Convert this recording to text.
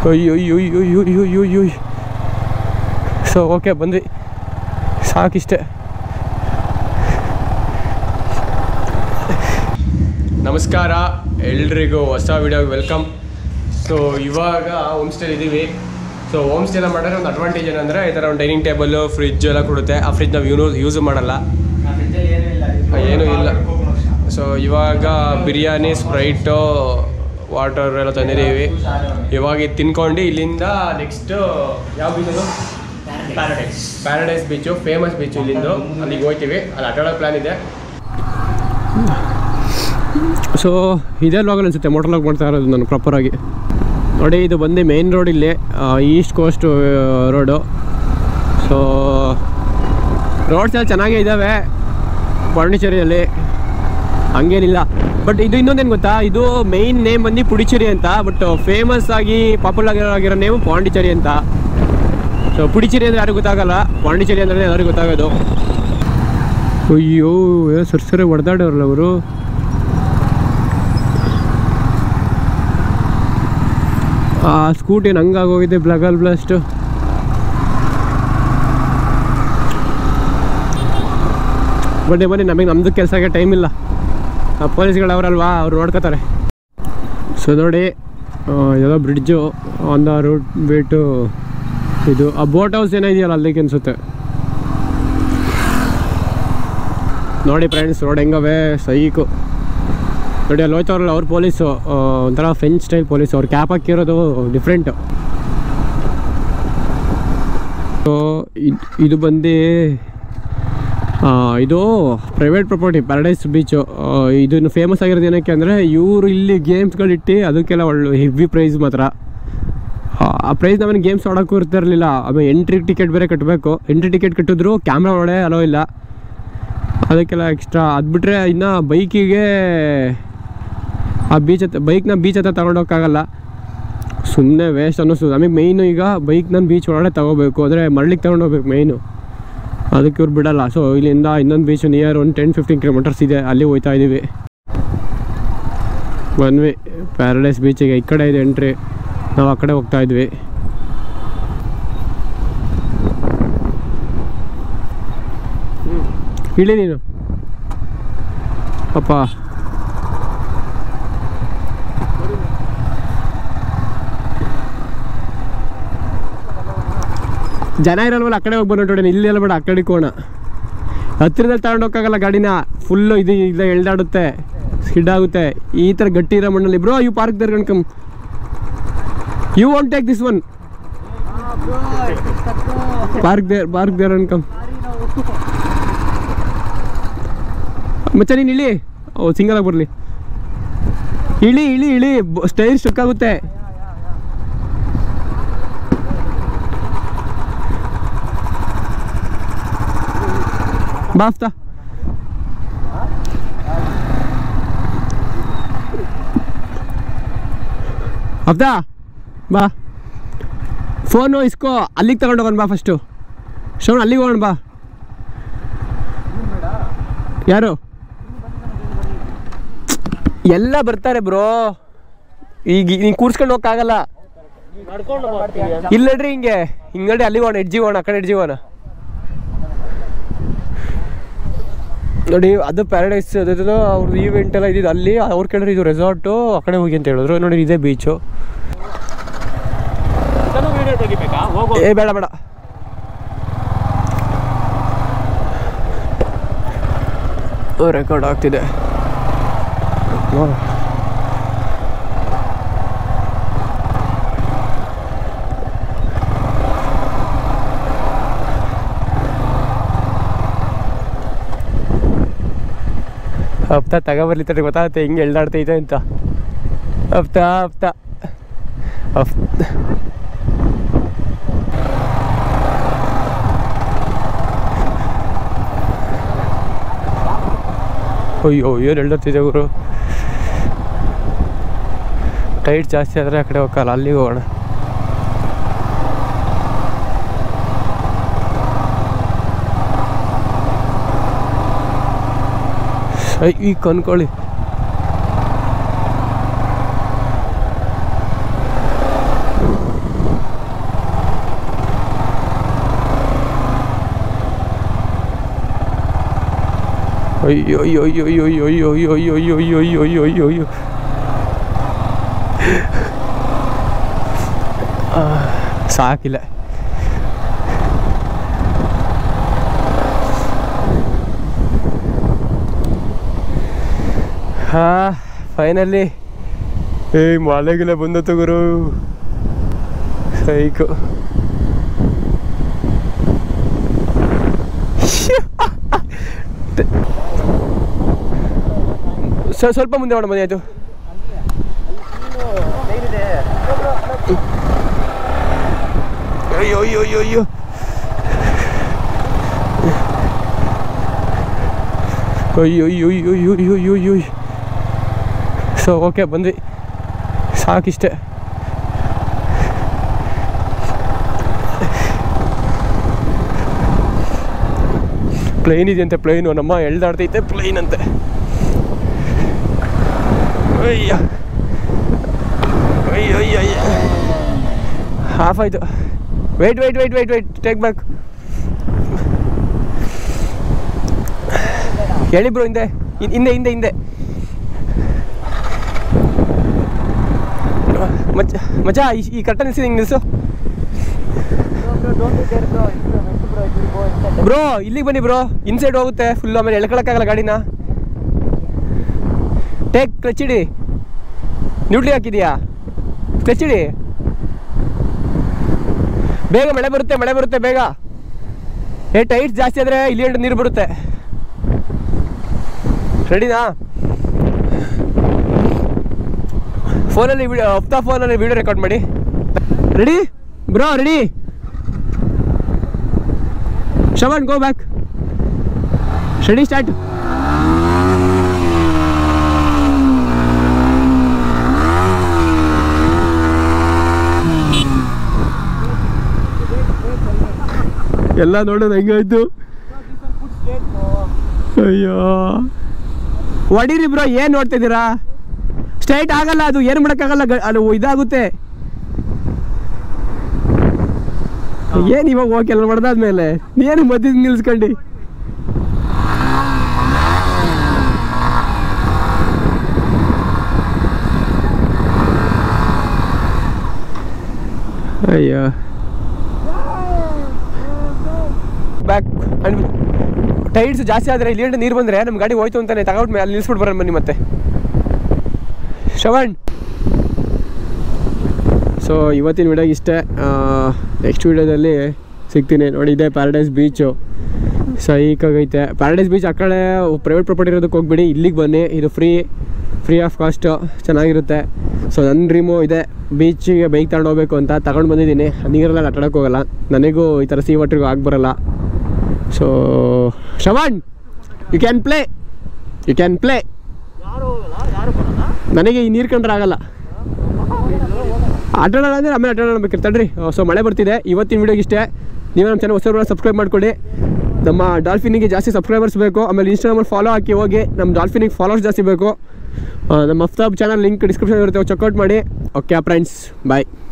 ಅಯ್ಯೋ ಅಯ್ಯೋ ಅಯ್ಯೋ ಅಯ್ಯೋ ಅಯ್ಯೋ ಅಯ್ಯೋ ಅಯ್ಯೋ ಸೊ ಓಕೆ ಬಂದ್ವಿ ಸಾಕಿಷ್ಟೇ ನಮಸ್ಕಾರ ಎಲ್ರಿಗೂ ಹೊಸ ವಿಡಿಯೋಗೆ ವೆಲ್ಕಮ್ ಸೊ ಇವಾಗ ಹೋಮ್ ಸ್ಟೇ ಇದ್ದೀವಿ ಸೊ ಹೋಮ್ ಸ್ಟೇ ಎಲ್ಲ ಮಾಡಿದ್ರೆ ಒಂದು ಅಡ್ವಾಂಟೇಜ್ ಏನಂದರೆ ಈ ಥರ ಒಂದು ಡೈನಿಂಗ್ ಟೇಬಲ್ಲು ಫ್ರಿಜ್ ಎಲ್ಲ ಕೊಡುತ್ತೆ ಆ ಫ್ರಿಜ್ ನಾವು ಯೂಸ್ ಯೂಸ್ ಮಾಡಲ್ಲ ಏನೂ ಇಲ್ಲ ಸೊ ಇವಾಗ ಬಿರಿಯಾನಿ ಸ್ಪ್ರೈಟು ವಾಟರ್ ಎಲ್ಲ ತಂದಿದ್ದೀವಿ ಇವಾಗ ಇದು ತಿನ್ಕೊಂಡು ಇಲ್ಲಿಂದ ನೆಕ್ಸ್ಟ್ ಯಾವ ಬೀಚ್ ಅದು paradise paradise beach famous beach ಇಲ್ಲಿಂದು ಅಲ್ಲಿಗೆ ಹೋಗ್ತೀವಿ ಅಲ್ಲಿ ಅಡ್ಡಾಡೋ ಪ್ಲ್ಯಾನ್ ಇದೆ ಸೊ ಇದೇ ಲಾಗಲ್ ಅನಿಸುತ್ತೆ ಮೋಟರ್ ಲಾಗ್ ಮಾಡ್ತಾ ಇರೋದು ನಾನು ಪ್ರಾಪರಾಗಿ ನೋಡಿ ಇದು ಬಂದು ಮೇನ್ ರೋಡ್ ಇಲ್ಲಿ east coast road so roads ಎಲ್ಲ ಚೆನ್ನಾಗೇ ಇದ್ದಾವೆ ಪಾಂಡಿಚೇರಿಯಲ್ಲಿ ಹಂಗೇನಿಲ್ಲ ಬಟ್ ಇದು ಇನ್ನೊಂದೇನು ಗೊತ್ತಾ ಇದು ಮೇಯ್ನ್ ನೇಮ್ ಬಂದು ಪುಡಿಚೇರಿ ಅಂತ ಬಟ್ ಫೇಮಸ್ ಆಗಿ ಪಾಪ್ಯುಲರ್ ಆಗಿರೋ ನೇಮು ಪಾಂಡಿಚೇರಿ ಅಂತ ಸೊ ಪುಡಿಚೇರಿ ಅಂದರೆ ಯಾರಿಗೂ ಗೊತ್ತಾಗಲ್ಲ ಪಾಂಡಿಚೇರಿ ಅಂದರೆ ಎಲ್ಲರಿಗೂ ಗೊತ್ತಾಗೋದು ಅಯ್ಯೋ ಸರ್ ಸರಿ ಹೊಡೆದಾಡೋರಲ್ಲ ಅವರು ಆ ಸ್ಕೂಟಿ ಹಂಗಾಗೋಗಿದೆ ಬ್ಲಗಲ್ ಬ್ಲಾಸ್ಟು ಬನ್ನಿ ಬನ್ನಿ ನಮಗೆ ನಮ್ಮದು ಕೆಲಸಕ್ಕೆ ಟೈಮ್ ಇಲ್ಲ ಆ ಪೊಲೀಸ್ಗಳು ಅವರಲ್ವಾ ಅವ್ರು ನೋಡ್ಕೋತಾರೆ ಸೊ ನೋಡಿ ಆ, ಯಾವುದೋ ಬ್ರಿಡ್ಜು ಆನ್ ದ ರೂಟ್ ಬಿಟ್ಟು ಇದು ಆ ಬೋಟ್ ಹೌಸ್ ಏನೋ ಇದೆಯಲ್ಲ ಅಲ್ಲಿಗೆ ಅನಿಸುತ್ತೆ ನೋಡಿ ಫ್ರೆಂಡ್ಸ್ ರೋಡ್ ಹೆಂಗವೆ ಸೈಕು ನೋಡಿ ಅಲ್ಲಿ ಹೋಯ್ತವ್ರಲ್ಲ ಅವ್ರ ಪೊಲೀಸು ಆ, ಒಂಥರ ಫ್ರೆಂಚ್ ಸ್ಟೈಲ್ ಪೊಲೀಸ್ ಅವ್ರು ಕ್ಯಾಪ್ ಹಾಕಿರೋದು ಡಿಫ್ರೆಂಟು ಸೊ ಇದು ಬಂದು ಆ, ಇದು ಪ್ರೈವೇಟ್ ಪ್ರಾಪರ್ಟಿ ಪ್ಯಾರಡೈಸ್ ಬೀಚು ಇದನ್ನು ಫೇಮಸ್ ಆಗಿರೋದು ಏನಕ್ಕೆ ಅಂದರೆ ಇವರು ಇಲ್ಲಿ ಗೇಮ್ಸ್ಗಳಿಟ್ಟು ಅದಕ್ಕೆಲ್ಲ ಒಳ್ಳೆ ಹೆವಿ ಪ್ರೈಸ್ ಮಾತ್ರ ಆ, ಆ ಪ್ರೈಸ್ ನಮಗೆ ಗೇಮ್ಸ್ ಆಡೋಕ್ಕೂ ಇರ್ತಿರಲಿಲ್ಲ ಆಮೇಲೆ ಎಂಟ್ರಿ ಟಿಕೆಟ್ ಬೇರೆ ಕಟ್ಟಬೇಕು ಎಂಟ್ರಿ ಟಿಕೆಟ್ ಕಟ್ಟಿದ್ರು ಕ್ಯಾಮ್ರಾ ಒಳಗೆ ಅಲೋ ಇಲ್ಲ ಅದಕ್ಕೆಲ್ಲ ಎಕ್ಸ್ಟ್ರಾ ಅದು ಬಿಟ್ಟರೆ ಇನ್ನು ಬೈಕಿಗೆ ಆ ಬೀಚ್ ಹತ್ರ ಬೈಕ್ನ ಬೀಚ್ ಹತ್ರ ತಗೊಂಡೋಗಕ್ಕಾಗಲ್ಲ ಸುಮ್ಮನೆ ವೇಸ್ಟ್ ಅನ್ನಿಸ್ತದೆ ನಮಗೆ ಮೈನು ಈಗ ಬೈಕ್ ನಾನು ಬೀಚ್ ಒಳಗಡೆ ತಗೋಬೇಕು ಅಂದರೆ ಮರಳಿಗೆ ತಗೊಂಡೋಗ್ಬೇಕು ಮೈನು ಅದಕ್ಕೆ ಇವ್ರು ಬಿಡಲ್ಲ ಸೊ ಇಲ್ಲಿಂದ ಇನ್ನೊಂದು ಬೀಚ್ ನಿಯರ್ ಒಂದು ಟೆನ್ ಫಿಫ್ಟೀನ್ ಕಿಲೋಮೀಟರ್ಸ್ ಇದೆ ಅಲ್ಲಿ ಹೋಗ್ತಾ ಇದ್ದೀವಿ ಬಂದ್ವಿ ಪ್ಯಾರಡೈಸ್ ಬೀಚಿಗೆ ಈ ಕಡೆ ಇದೆ ಎಂಟ್ರಿ ನಾವು ಆ ಕಡೆ ಹೋಗ್ತಾ ಇದ್ವಿ ಇಳಿ ನೀನು ಅಪ್ಪ ಜನ ಇರಲ್ವಲ್ಲ ಆ ಕಡೆ ಹೋಗಿ ಬಂದ್ಬಿಟ್ಟು ಇಲ್ಲಿ ಎಲ್ಲ ಬೇಡ ಆ ಕಡೆ ಹೋಗೋಣ ಹತ್ತಿರದಲ್ಲಿ ತಗೊಂಡೋಗಕ್ಕಾಗಲ್ಲ ಗಾಡಿನ ಫುಲ್ಲು ಇದು ಇಲ್ಲ ಎಳ್ದಾಡುತ್ತೆ ಸ್ಕಿಡ್ ಆಗುತ್ತೆ ಈ ಥರ ಗಟ್ಟಿ ಇರೋ ಮಣ್ಣಲ್ಲಿ bro you park there come you want take this one park there park there come ಮಚ್ಚ ನೀನು ಇಳಿ ಓ ಸಿಂಗಲ್ ಆಗಿ ಬರಲಿ ಇಳಿ ಇಳಿ ಇಳಿ ಸ್ಟೈಲ್ ಸ್ಟಕ್ ಆಗುತ್ತೆ ಬಾಫ್ತಾ ಹೌದಾ ಬಾ ಫೋನು ಇಸ್ಕೋ ಅಲ್ಲಿಗೆ ತಗೊಂಡು ಹೋಗೋಣ ಬಾ ಫಸ್ಟು ಶ್ರವಣ ಅಲ್ಲಿಗೆ ಹೋಗೋಣ ಬಾ ಯಾರು ಎಲ್ಲ ಬರ್ತಾರೆ ಬ್ರೋ ಈಗ ನೀನು ಕೂರ್ಸ್ಕೊಂಡು ಹೋಗಕ್ಕಾಗಲ್ಲ ಇಲ್ಲ ನಡ್ರಿ ಹಿಂಗೆ ಹಿಂಗಡೆ ಅಲ್ಲಿ ಹೋಗೋಣ ಎಡ್ಜಿ ಹೋಗೋಣ ಆ ಕಡೆ ಎಡ್ಜಿ ಹೋಗೋಣ ನೋಡಿ ಅದು ಪ್ಯಾರಡೈಸ್ ಅದಿದ್ದು ಅವ್ರದ್ದು ಈವೆಂಟ್ ಎಲ್ಲ ಇದ್ದಿದ್ದು ಅಲ್ಲಿ ಅವ್ರ ಕಡೆ ಇದು ರೆಸಾರ್ಟು ಆ ಕಡೆ ಹೋಗಿ ಅಂತ ಹೇಳಿದ್ರು ನೋಡಿ ಇದೇ ಬೀಚು ಏ ಬೇಡ ಬೇಡ ರೆಕಾರ್ಡ್ ಆಗ್ತಿದೆ ಹಪ್ತ ತಗೊಬರ್ಲಿತ್ತಾರೆ ಗೊತ್ತಾಗುತ್ತೆ ಹಿಂಗೆ ಎಳ್ದಾಡ್ತೈತೆ ಅಂತ ಹಪ್ತ ಹಪ್ತ ಹಫ್ ಅಯ್ಯೋ ಏನು ಎಳ್ದಾಡ್ತಿದೆ ಗುರು ಟೈಟ್ ಜಾಸ್ತಿ ಆದರೆ ಆ ಕಡೆ ಹೋಗಲ್ಲ ಅಲ್ಲಿಗೆ ಹೋಗೋಣ ಐ ಈ ಕನ್ಕೊಳ್ಳಿ ಅಯ್ಯೋ ಅಯ್ಯೋ ಅಯ್ಯೋ ಅಯ್ಯೋ ಅಯ್ಯೋ ಅಯ್ಯೋ ಅಯ್ಯೋ ಅಯ್ಯೋ ಅಯ್ಯೋ ಅಯ್ಯೋ ಅಯ್ಯೋ ಅಯ್ಯೋ ಅಯ್ಯೋ ಆ, ಸಾಕಿಲ್ಲ ಹಾ ಫೈನಲಿ ಏ ಮಳೆಗೆಲ್ಲ ಬಂದತ್ತು ಗುರು ಸೈಕು ಸ- ಸ್ವಲ್ಪ ಮುಂದೆ ಮಾಡ ಮನೆ ಆಯ್ತು ಅಯ್ಯೋ ಅಯ್ಯೋ ಅಯ್ಯೋ ಅಯ್ಯೋ ಅಯ್ಯೋ ಅಯ್ಯೋ ಅಯ್ಯೋ ಅಯ್ಯೋ ಅಯ್ಯೋ ಅಯ್ಯೋ ಅಯ್ಯೋ ಸೊ ಓಕೆ ಬಂದ್ವಿ ಸಾಕಿಷ್ಟೆ ಪ್ಲೇನ್ ಇದೆಯಂತೆ ಪ್ಲೇನು ನಮ್ಮ ಎಳ್ದಾಡ್ತೈತೆ ಪ್ಲೇನ್ ಅಂತೆ ಅಯ್ಯ ಅಯ್ಯೋ ಅಯ್ಯೋ ಅಯ್ಯ ಹಾಫ್ ಆಯಿತು wait wait wait wait wait take back ಹೇಳಿ ಬ್ರೋ ಹಿಂದೆ ಹಿಂ- ಹಿಂದೆ ಹಿಂದೆ ಹಿಂದೆ ಮಚ್ಚ ಮಚ್ಚ ಈ- ಈ ಕಟ್ಟ ನಿಲ್ಸಿ ಹಿಂಗೆ ನಿಲ್ಸು ಬ್ರೋ ಇಲ್ಲಿಗೆ ಬನ್ನಿ ಬ್ರೋ ಇನ್ಸೈಡ್ ಹೋಗುತ್ತೆ ಫುಲ್ ಆಮೇಲೆ ಎಳ್ಕೊಳಕ್ಕಾಗಲ್ಲ ಗಾಡಿನ ಟೇಕ್ ಕ್ಲಚ್ ಇಡಿ ನ್ಯೂಟ್ಲಿ ಹಾಕಿದ್ಯಾ ಕ್ಲಚ್ ಇಡಿ ಬೇಗ ಮಳೆ ಬರುತ್ತೆ ಮಳೆ ಬರುತ್ತೆ ಬೇಗ ಏ ಟೈಟ್ಸ್ ಜಾಸ್ತಿ ಆದರೆ ಇಲ್ಲಿ ಎರಡು ನೀರು ಬರುತ್ತೆ ರೆಡಿನಾ ಫೋನಲ್ಲಿ ವಿಡಿಯೋ ಹಫ್ತಾ ಫೋನಲ್ಲಿ ವಿಡಿಯೋ ರೆಕಾರ್ಡ್ ಮಾಡಿ ರೆಡಿ ಬ್ರೋ ರೆಡಿ ಶವನ್ ಗೋ ಬ್ಯಾಕ್ ರೆಡಿ ಸ್ಟಾರ್ಟ್ ಎಲ್ಲ ನೋಡೋದು ಹೆಂಗಾಯ್ತು ಅಯ್ಯೋ ಹೊಡೀರಿ ಬ್ರೋ ಏನು ನೋಡ್ತಿದ್ದೀರಾ ಸ್ಟ್ರೈಟ್ ಆಗಲ್ಲ ಅದು ಏನು ಮಾಡೋಕ್ಕಾಗಲ್ಲ ಗ- ಅದು ಇದಾಗುತ್ತೆ ಏನು ಇವಾಗ ಹೋಗಿ ಎಲ್ಲ ಮಾಡ್ದಾದ್ಮೇಲೆ ನೀನು ಮಧ್ಯದ ನಿಲ್ಸ್ಕೊಂಡು ಅಯ್ಯೋ ಬ್ಯಾಕ್ ಅಂಡ್ ಟೈರ್ಸ್ ಜಾಸ್ತಿ ಆದರೆ ಇಲ್ಲಿ ನೀರು ಬಂದರೆ ನಮ್ಮ ಗಾಡಿ ಹೋಯ್ತು ಅಂತಾನೆ ತಗೊಂಡು ಮೇಲೆ ಅಲ್ಲಿ ನಿಲ್ಸ್ಬಿಟ್ಟು ಬರೋಣ ಬನ್ನಿ ಮತ್ತೆ ಶ್ರವಣ್ ಸೊ ಇವತ್ತಿನ ವಿಡಿಯೋಗೆ ಇಷ್ಟೇ ನೆಕ್ಸ್ಟ್ ವಿಡಿಯೋದಲ್ಲಿ ಸಿಗ್ತೀನಿ ನೋಡಿ ಇದೆ ಪ್ಯಾರಡೈಸ್ ಬೀಚು ಸೈಕಾಗೈತೆ ಪ್ಯಾರಡೈಸ್ ಬೀಚ್ ಆ ಕಡೆ ಪ್ರೈವೇಟ್ ಪ್ರಾಪರ್ಟಿ ಇರೋದಕ್ಕೆ ಹೋಗ್ಬಿಡಿ ಇಲ್ಲಿಗೆ ಬನ್ನಿ ಇದು ಫ್ರೀ ಫ್ರೀ ಆಫ್ ಕಾಸ್ಟು ಚೆನ್ನಾಗಿರುತ್ತೆ ಸೊ ನನ್ನ ಡ್ರೀಮು ಇದೆ ಬೀಚಿಗೆ ಬೈಕ್ ತಗೊಂಡು ಹೋಗ್ಬೇಕು ಅಂತ ತಗೊಂಡು ಬಂದಿದ್ದೀನಿ ನೀರೆಲ್ಲ ಆಟಾಡೋಕೆ ಹೋಗಲ್ಲ ನನಗೂ ಈ ಥರ ಸಿ ವಾಟ್ರಿಗೂ ಆಗಿ ಬರಲ್ಲ so Shravan you can play you can play ನನಗೆ ಈ ನೀರು ಕಂಡ್ರೆ ಆಗಲ್ಲ ಆಟ ಆಡೋಣ ಅಂದರೆ ಆಮೇಲೆ ಆಟ ಆಡಬೇಕಿರ್ ತಡ್ರಿ ಸೊ ಮಳೆ ಬರ್ತಿದೆ ಇವತ್ತಿನ ವಿಡಿಯೋಗೆ ಇಷ್ಟೇ ನೀವು ನಮ್ಮ ಚಾನಲ್ ಹೊಸಬ್ರು ಸಬ್ಸ್ಕ್ರೈಬ್ ಮಾಡ್ಕೊಳ್ಳಿ ನಮ್ಮ ಡಾಲ್ಫಿನಿಗೆ ಜಾಸ್ತಿ ಸಬ್ಸ್ಕ್ರೈಬರ್ಸ್ ಬೇಕು ಆಮೇಲೆ ಇನ್ಸ್ಟಾಗ್ರಾಮಲ್ಲಿ ಫಾಲೋ ಹಾಕಿ ಹೋಗಿ ನಮ್ಮ ಡಾಲ್ಫಿನಿಗೆ ಫಾಲೋವರ್ಸ್ ಜಾಸ್ತಿ ಬೇಕು ಆ, ನಮ್ಮ ಅಫ್ತಾಬ್ ಚಾನಲ್ ಲಿಂಕ್ ಡಿಸ್ಕ್ರಿಪ್ಷನ್ ಇರುತ್ತೆ ಚೆಕ್ಔಟ್ ಮಾಡಿ ಓಕೆ ಫ್ರೆಂಡ್ಸ್ ಬಾಯ್